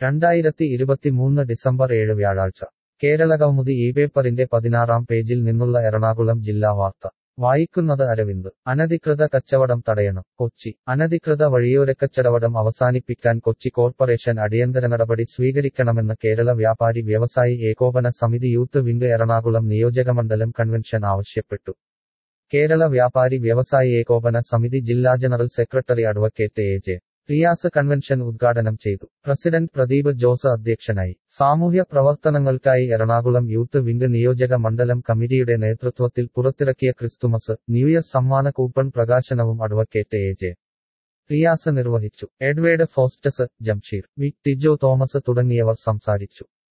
രണ്ടായിരത്തി ഇരുപത്തിമൂന്ന് ഡിസംബർ ഏഴ് വ്യാഴാഴ്ച കേരളകൗമുദി ഈ പേപ്പറിന്റെ പതിനാറാം പേജിൽ നിന്നുള്ള എറണാകുളം ജില്ലാ വാർത്ത വായിക്കുന്നത് അരവിന്ദ് അനധികൃത കച്ചവടം തടയണം കൊച്ചി അനധികൃത വഴിയോരക്കച്ചവടം അവസാനിപ്പിക്കാൻ കൊച്ചി കോർപ്പറേഷൻ അടിയന്തര നടപടി സ്വീകരിക്കണമെന്ന് കേരള വ്യാപാരി വ്യവസായി ഏകോപന സമിതി യൂത്ത് വിംഗ് എറണാകുളം നിയോജകമണ്ഡലം കൺവെൻഷൻ ആവശ്യപ്പെട്ടു കേരള വ്യാപാരി വ്യവസായി ഏകോപന സമിതി ജില്ലാ general secretary advocate A J Riyas convention ഉദ്ഘാടനം ചെയ്തു പ്രസിഡന്റ് പ്രദീപ് ജോസ് അധ്യക്ഷനായി സാമൂഹ്യ പ്രവർത്തനങ്ങൾക്കായി എറണാകുളം യൂത്ത് വിംഗ് നിയോജക മണ്ഡലം കമ്മിറ്റിയുടെ നേതൃത്വത്തിൽ പുറത്തിറക്കിയ ക്രിസ്തുമസ് ന്യൂഇയർ സമ്മാന കൂപ്പൺ പ്രകാശനവും അഡ്വക്കേറ്റ് എ ജെ റിയാസ് നിർവഹിച്ചു എഡ്വേർഡ് ഫോസ്റ്റസ് ജംഷീർ വി ടിജോ തോമസ് തുടങ്ങിയവർ സംസാരിച്ചു